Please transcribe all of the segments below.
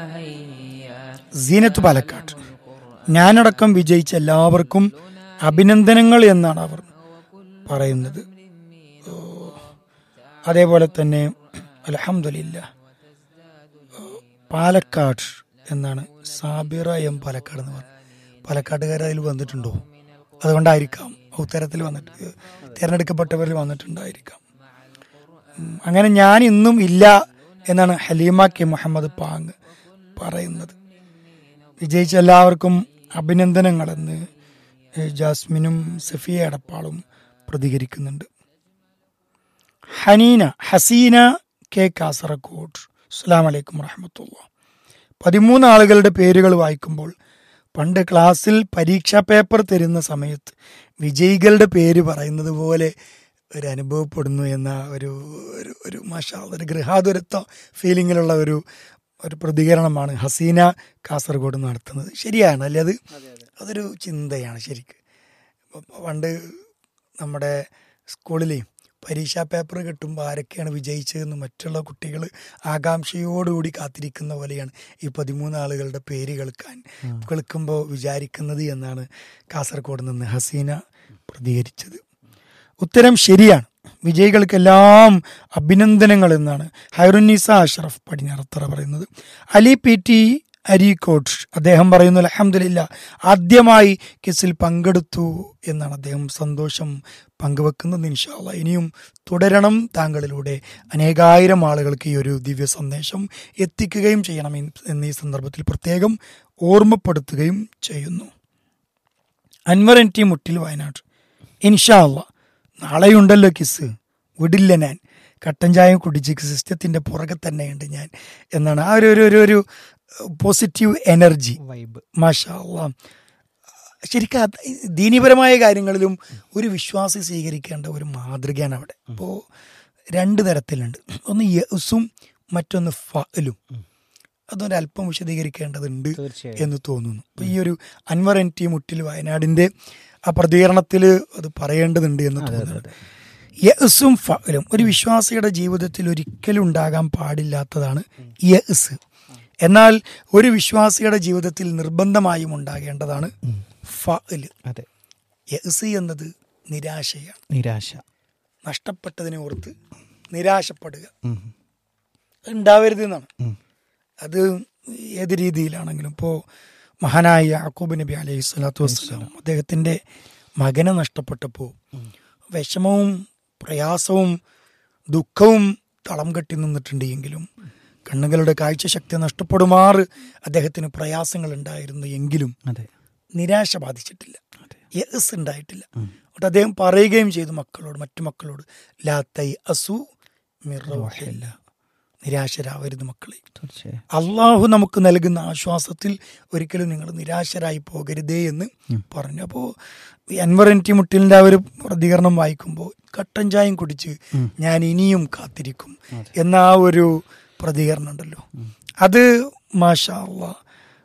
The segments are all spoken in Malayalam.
സീനത്ത് പാലക്കാട് ഞാനടക്കം വിജയിച്ച എല്ലാവർക്കും അഭിനന്ദനങ്ങൾ എന്നാണ് അവർ പറയുന്നത് ഓ, അതേപോലെ തന്നെ അലഹമില്ല പാലക്കാട് എന്നാണ് സാബിറ എം പാലക്കാട് എന്ന് പറഞ്ഞത് പാലക്കാട്ടുകാർ അതിൽ വന്നിട്ടുണ്ടോ അതുകൊണ്ടായിരിക്കാം ഉത്തരത്തിൽ വന്നിട്ട് തിരഞ്ഞെടുക്കപ്പെട്ടവരിൽ വന്നിട്ടുണ്ടായിരിക്കാം ഉം, അങ്ങനെ ഞാൻ ഇന്നും ഇല്ല എന്നാണ് ഹലീമ കെ മുഹമ്മദ് പാങ് പറയുന്നത് വിജയിച്ച എല്ലാവർക്കും അഭിനന്ദനങ്ങളെന്ന് ഏ, ജാസ്മിനും സഫിയ എടപ്പാളും പ്രതികരിക്കുന്നുണ്ട് ഹനീന ഹസീന കെ കാസർഗോഡ് അസ്സാം വലൈക്കും വറഹമത്തുള്ള പതിമൂന്ന് ആളുകളുടെ പേരുകൾ വായിക്കുമ്പോൾ പണ്ട് ക്ലാസ്സിൽ പരീക്ഷാ പേപ്പർ തരുന്ന സമയത്ത് വിജയികളുടെ പേര് പറയുന്നത് പോലെ ഒരു അനുഭവപ്പെടുന്നു എന്ന ഒരു ഒരു ഒരു മാഷാ ഒരു ഗൃഹാതുരത്വ ഫീലിങ്ങിലുള്ള ഒരു ഒരു പ്രതികരണമാണ് ഹസീന കാസർഗോഡ് നടത്തുന്നത് ശരിയാണ് അല്ലേ അത് അതൊരു ചിന്തയാണ് ശരിക്ക് പണ്ട് നമ്മുടെ സ്കൂളിലെ പരീക്ഷാ പേപ്പർ കിട്ടുമ്പോൾ ആരൊക്കെയാണ് വിജയിച്ചതെന്ന് മറ്റുള്ള കുട്ടികൾ ആകാംക്ഷയോടുകൂടി കാത്തിരിക്കുന്ന പോലെയാണ് ഈ പതിമൂന്ന് ആളുകളുടെ പേര് കേൾക്കാൻ കേൾക്കുമ്പോൾ വിചാരിക്കുന്നത് എന്നാണ് കാസർഗോഡ് നിന്ന് ഹസീന പ്രതികരിച്ചത് ഉത്തരം ശരിയാണ് വിജയികൾക്കെല്ലാം അഭിനന്ദനങ്ങൾ എന്നാണ് ഹൈറുന്നീസ അഷ്റഫ് പടിഞ്ഞാറത്തറ പറയുന്നത് അലി പി ടി അരീക്കോട്ട് അദ്ദേഹം പറയുന്നു അലഹമില്ല ആദ്യമായി കിസിൽ പങ്കെടുത്തു എന്നാണ് അദ്ദേഹം സന്തോഷം പങ്കുവെക്കുന്നത് ഇൻഷാല്ല ഇനിയും തുടരണം താങ്കളിലൂടെ അനേകായിരം ആളുകൾക്ക് ഈ ഒരു ദിവ്യ സന്ദേശം എത്തിക്കുകയും ചെയ്യണം എന്ന് എന്ന് ഈ സന്ദർഭത്തിൽ പ്രത്യേകം ഓർമ്മപ്പെടുത്തുകയും ചെയ്യുന്നു അൻവർ എൻ ടി മുട്ടിൽ വയനാട് ഇൻഷാ അല്ല നാളെയുണ്ടല്ലോ കിസ് വിടില്ല ഞാൻ കട്ടൻ ചായ കുടിച്ച് സിസ്റ്റത്തിന്റെ പുറകെ തന്നെയുണ്ട് ഞാൻ എന്നാണ് ആ ഒരു ഒരു ഒരു ഒരു പോസിറ്റീവ് എനർജി വൈബ് മാഷാ അല്ലാ ശരിക്കും അത് ദീനീപരമായ കാര്യങ്ങളിലും ഒരു വിശ്വാസി സ്വീകരിക്കേണ്ട ഒരു മാതൃകയാണ് അവിടെ അപ്പോൾ രണ്ട് തരത്തിലുണ്ട് ഒന്ന് യസും മറ്റൊന്ന് ഫലും അതൊരല്പം വിശദീകരിക്കേണ്ടതുണ്ട് തീർച്ചയായും എന്ന് തോന്നുന്നു അപ്പൊ ഈ ഒരു അൻവർ എൻ ടി മുട്ടിൽ വയനാടിന്റെ ആ പ്രതികരണത്തിൽ അത് പറയേണ്ടതുണ്ട് എന്ന് അതെ അതെ തോന്നുന്നു അതെ യസും ഫലും ഒരു വിശ്വാസിയുടെ ജീവിതത്തിൽ ഒരിക്കലും ഉണ്ടാകാൻ പാടില്ലാത്തതാണ് യസ് എന്നാൽ ഒരു വിശ്വാസിയുടെ ജീവിതത്തിൽ നിർബന്ധമായും ഉണ്ടാകേണ്ടതാണ് ഫല് അതെ യസ് എന്നത് നിരാശയാണ് നിരാശ നഷ്ടപ്പെട്ടതിനെ ഓർത്ത് നിരാശപ്പെടുക ഉം. അത് ഉണ്ടാവരുത് എന്നാണ് ഉം. അത് ഏത് രീതിയിലാണെങ്കിലും ഇപ്പോൾ മഹാനായ യാക്കൂബ് നബി അലൈഹി സ്വലാത്തു വസ്സലാം അദ്ദേഹത്തിൻ്റെ മകനെ നഷ്ടപ്പെട്ടപ്പോൾ വിഷമവും പ്രയാസവും ദുഃഖവും തളം കെട്ടി നിന്നിട്ടുണ്ട് എങ്കിലും കണ്ണുകളുടെ കാഴ്ചശക്തി നഷ്ടപ്പെടുമാറ് അദ്ദേഹത്തിന് പ്രയാസങ്ങൾ ഉണ്ടായിരുന്നു എങ്കിലും അതെ നിരാശ ബാധിച്ചിട്ടില്ല അതെ യസ് ഉണ്ടായിട്ടില്ല എന്നിട്ട് അദ്ദേഹം പറയുകയും ചെയ്തു മക്കളോട് മറ്റു മക്കളോട് ലാ തൈ അസു മിറോഹില്ല നിരാശരാവരുത് മക്കളെ തീർച്ചയായും അള്ളാഹു നമുക്ക് നൽകുന്ന ആശ്വാസത്തിൽ ഒരിക്കലും നിങ്ങൾ നിരാശരായി പോകരുതേ എന്ന് പറഞ്ഞു അപ്പോൾ അൻവർ എൻ ടി മുട്ടിലിൻ്റെ ആ ഒരു പ്രതികരണം വായിക്കുമ്പോൾ കട്ടൻ ചായം കുടിച്ച് ഞാൻ ഇനിയും കാത്തിരിക്കും എന്ന ആ ഒരു പ്രതികരണം ഉണ്ടല്ലോ അത് മാഷാ അള്ളാ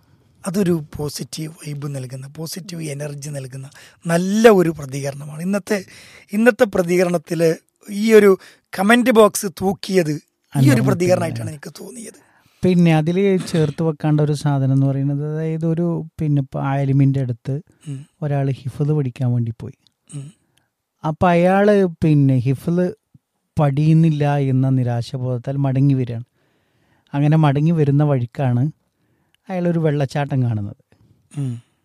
അതൊരു പോസിറ്റീവ് വൈബ് നൽകുന്ന പോസിറ്റീവ് എനർജി നൽകുന്ന നല്ല ഒരു പ്രതികരണമാണ് ഇന്നത്തെ ഇന്നത്തെ പ്രതികരണത്തിൽ ഈ ഒരു കമന്റ് ബോക്സ് തൂക്കിയത് ഈ ഒരു പ്രതികരണമായിട്ടാണ് എനിക്ക് തോന്നിയത് പിന്നെ അതിൽ ചേർത്ത് വെക്കേണ്ട ഒരു സാധനം എന്ന് പറയുന്നത് അതായത് ഒരു പിന്നെ ഇപ്പൊ ആലിമിന്റെ അടുത്ത് ഉം, ഒരാൾ ഹിഫത് പഠിക്കാൻ വേണ്ടി പോയി ഉം, അപ്പം അയാൾ പിന്നെ ഹിഫിൽ പഠിയുന്നില്ല എന്ന നിരാശബോധത്താൽ മടങ്ങി വരികയാണ് അങ്ങനെ മടങ്ങി വരുന്ന വഴിക്കാണ് അയാളൊരു വെള്ളച്ചാട്ടം കാണുന്നത് ഉം,